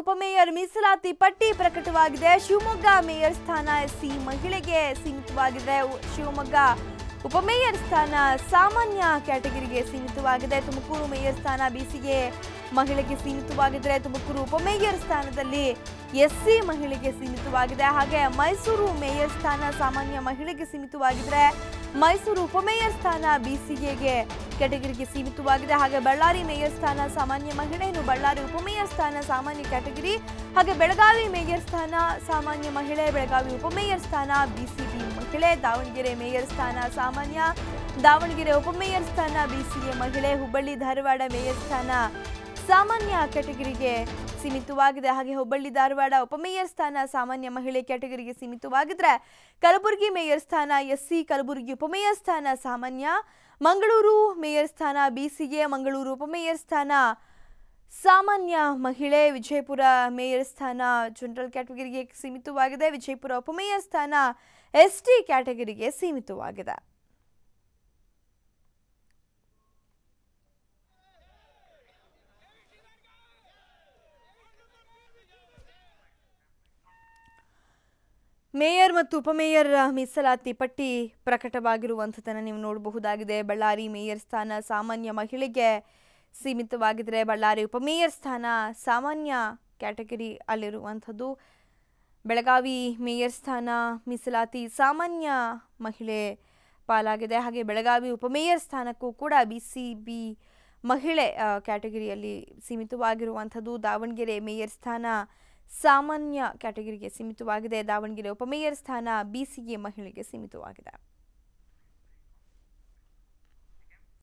ಉಪಮೇಯರ್ ಮೀಸಲಾತಿ ಪಟ್ಟಿ ಪ್ರಕಟವಾಗಿದೆ ಶಿವಮೊಗ್ಗ ಮೇಯರ್ ಸ್ಥಾನ ಎಸ್ಸಿ ಮಹಿಳೆಗೆ ಸೀಮಿತವಾಗಿದೆ ಉ- ಶಿವಮೊಗ್ಗ ಉಪಮೇಯರ್ ಸ್ಥಾನ ಸಾಮಾನ್ಯ ಕ್ಯಾಟಗರಿಗೆ ಸೀಮಿತವಾಗಿದೆ ತುಮಕೂರು ಮೇಯರ್ ಸ್ಥಾನ ಬಿಸಿಗೆ ಮಹಿಳೆಗೆ ಸೀಮಿತವಾಗಿದ್ದರೆ ತುಮಕೂರು ಉಪಮೇಯರ್ ಸ್ಥಾನದಲ್ಲಿ ಎಸ್ಸಿ ಮಹಿಳೆಗೆ ಸೀಮಿತವಾಗಿದೆ ಹಾಗೆ ಮೈಸೂರು ಮೇಯರ್ ಸ್ಥಾನ ಸಾಮಾನ್ಯ ಮಹಿಳೆಗೆ ಸೀಮಿತವಾಗಿದ್ರೆ ಮೈಸೂರು ಉಪಮೇಯರ್ ಸ್ಥಾನ ಬಿಸಿಗೆಗೆ ಕ್ಯಾಟಗರಿಗೆ ಸೀಮಿತವಾಗಿದೆ ಹಾಗೆ ಬಳ್ಳಾರಿ ಮೇಯರ್ ಸ್ಥಾನ ಸಾಮಾನ್ಯ ಮಹಿಳೆ ಇನ್ನು ಬಳ್ಳಾರಿ ಉಪಮೇಯರ್ ಸ್ಥಾನ ಸಾಮಾನ್ಯ ಕ್ಯಾಟಗರಿ ಹಾಗೆ ಬೆಳಗಾವಿ ಮೇಯರ್ ಸ್ಥಾನ ಸಾಮಾನ್ಯ ಮಹಿಳೆ ಬೆಳಗಾವಿ ಉಪಮೇಯರ್ ಸ್ಥಾನ ಬಿಸಿಬಿ ಮಹಿಳೆ ದಾವಣಗೆರೆ ಮೇಯರ್ ಸ್ಥಾನ ಸಾಮಾನ್ಯ ದಾವಣಗೆರೆ ಉಪಮೇಯರ್ ಸ್ಥಾನ ಬಿಸಿಎ ಮಹಿಳೆ ಹುಬ್ಬಳ್ಳಿ ಧಾರವಾಡ ಮೇಯರ್ ಸ್ಥಾನ ಸಾಮಾನ್ಯ ಕ್ಯಾಟಗರಿಗೆ ಸೀಮಿತವಾಗಿದೆ ಹಾಗೆ ಹುಬ್ಬಳ್ಳಿ ಧಾರವಾಡ ಉಪಮೇಯರ್ ಸ್ಥಾನ ಸಾಮಾನ್ಯ ಮಹಿಳೆ ಕ್ಯಾಟಗರಿಗೆ ಸೀಮಿತವಾಗಿದ್ರೆ ಕಲಬುರಗಿ ಮೇಯರ್ ಸ್ಥಾನ ಎಸ್ಸಿ ಕಲಬುರಗಿ ಉಪಮೇಯರ್ ಸ್ಥಾನ ಸಾಮಾನ್ಯ ಮಂಗಳೂರು ಮೇಯರ್ ಸ್ಥಾನ ಬಿಸಿಗೆ ಮಂಗಳೂರು ಉಪಮೇಯರ್ ಸ್ಥಾನ ಸಾಮಾನ್ಯ ಮಹಿಳೆ ವಿಜಯಪುರ ಮೇಯರ್ ಸ್ಥಾನ ಜನರಲ್ ಕ್ಯಾಟಗರಿಗೆ ಸೀಮಿತವಾಗಿದೆ ವಿಜಯಪುರ ಉಪಮೇಯರ್ ಸ್ಥಾನ ಎಸ್ಟಿ ಕ್ಯಾಟಗರಿಗೆ ಸೀಮಿತವಾಗಿದೆ ಮೇಯರ್ ಮತ್ತು ಉಪಮೇಯರ್ ಮೀಸಲಾತಿ ಪಟ್ಟಿ ಪ್ರಕಟವಾಗಿರುವಂಥದ್ದನ್ನು ನೀವು ನೋಡಬಹುದಾಗಿದೆ ಬಳ್ಳಾರಿ ಮೇಯರ್ ಸ್ಥಾನ ಸಾಮಾನ್ಯ ಮಹಿಳೆಗೆ ಸೀಮಿತವಾಗಿದ್ದರೆ ಬಳ್ಳಾರಿ ಉಪಮೇಯರ್ ಸ್ಥಾನ ಸಾಮಾನ್ಯ ಕ್ಯಾಟಗರಿ ಅಲ್ಲಿರುವಂಥದ್ದು ಬೆಳಗಾವಿ ಮೇಯರ್ ಸ್ಥಾನ ಮೀಸಲಾತಿ ಸಾಮಾನ್ಯ ಮಹಿಳೆ ಪಾಲಾಗಿದೆ ಹಾಗೆ ಬೆಳಗಾವಿ ಉಪಮೇಯರ್ ಸ್ಥಾನಕ್ಕೂ ಕೂಡ ಬಿ ಸಿ ಬಿ ಮಹಿಳೆ ಆ, ಕ್ಯಾಟಗರಿಯಲ್ಲಿ ಸೀಮಿತವಾಗಿರುವಂಥದ್ದು ದಾವಣಗೆರೆ ಮೇಯರ್ ಸ್ಥಾನ ಸಾಮಾನ್ಯ ಕ್ಯಾಟಗರಿಗೆ ಸೀಮಿತವಾಗಿದೆ ದಾವಣಗೆರೆ ಉಪಮೇಯರ್ ಸ್ಥಾನ ಬಿಸಿಗೆ ಮಹಿಳೆಗೆ ಸೀಮಿತವಾಗಿದೆ